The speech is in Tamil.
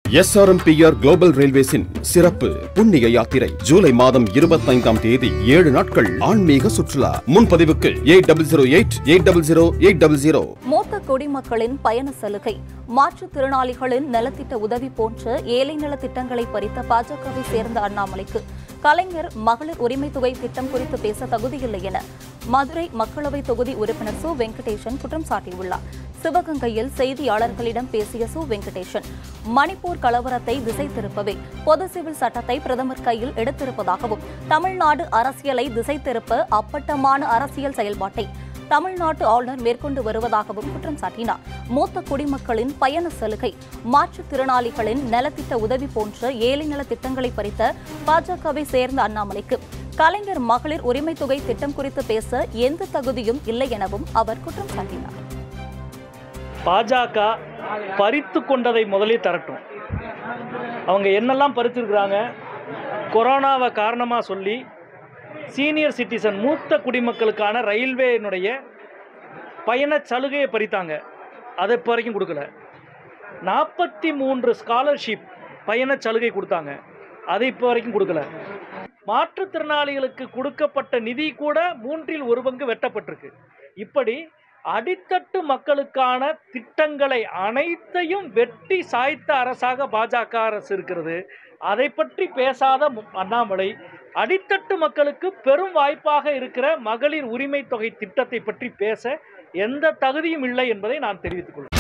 எஸ்ஆர்எம்பிஆர் குளோபல் ரயில்வேஸின் சிறப்பு புண்ணிய யாத்திரை ஜூலை மாதம் இருபத்தைந்தாம் தேதி ஏழு நாட்கள் ஆன்மீக சுற்றுலா முன்பதிவுக்கு eight double zero eight eight double zero eight double zero மூத்த குடிமக்களின் பயண சலுகை மாற்றுத்திறனாளிகளின் நலத்திட்ட உதவி போன்ற ஏழை நல திட்டங்களை பறித்த பாஜகவை சேர்ந்த அண்ணாமலைக்கு கலைஞர் மகளிர் உரிமை தொகை திட்டம் குறித்து பேச தகுதியில்லை என மதுரை மக்களவை தொகுதி உறுப்பினர் சு வெங்கடேசன் குற்றம் சாட்டியுள்ளார் சிவகங்கையில் செய்தியாளர்களிடம் பேசிய சு வெங்கடேசன் மணிப்பூர் கலவரத்தை திசை திருப்பவே பொது சிவில் சட்டத்தை பிரதமர் கையில் எடுத்திருப்பதாகவும் தமிழ்நாடு அரசியலை திசை திருப்ப அப்பட்டமான அரசியல் செயல்பாட்டை தமிழ்நாட்டு ஆளுநர் மேற்கொண்டு வருவதாகவும் குற்றம் சாட்டினார் மூத்த குடிமக்களின் பயண சலுகை மாற்றுத்திறனாளிகளின் நலத்திட்ட உதவி போன்ற ஏழை நல திட்டங்களை பறித்த பாஜகவை சேர்ந்த அண்ணாமலைக்கு கலைஞர் மகளிர் உரிமை தொகை திட்டம் குறித்து பேச எந்த தகுதியும் இல்லை எனவும் அவர் குற்றம் சாட்டினார் பாஜக பறித்து கொண்டதை முதலில் தரட்டும் அவங்க என்னெல்லாம் பறிச்சிருக்கிறாங்க கொரோனாவை காரணமாக சொல்லி சீனியர் சிட்டிசன் மூத்த குடிமக்களுக்கான ரயில்வேனுடைய பயணச் சலுகையை பறித்தாங்க அதை இப்போ வரைக்கும் கொடுக்கல நாற்பத்தி மூன்று ஸ்காலர்ஷிப் பயணச் சலுகை கொடுத்தாங்க அதை இப்போ வரைக்கும் கொடுக்கல மாற்றுத்திறனாளிகளுக்கு கொடுக்கப்பட்ட நிதி கூட மூன்றில் ஒரு பங்கு வெட்டப்பட்டிருக்கு இப்படி அடித்தட்டு மக்களுக்கான திட்டங்களை அனைத்தையும் வெட்டி சாய்த்த அரசாக பாஜக அரசு இருக்கிறது அதை பற்றி பேசாத மு- அண்ணாமலை அடித்தட்டு மக்களுக்கு பெரும் வாய்ப்பாக இருக்கிற மகளிர் உரிமை தொகை திட்டத்தை பற்றி பேச எந்த தகுதியும் இல்லை என்பதை நான் தெரிவித்துக் கொள்கிறேன்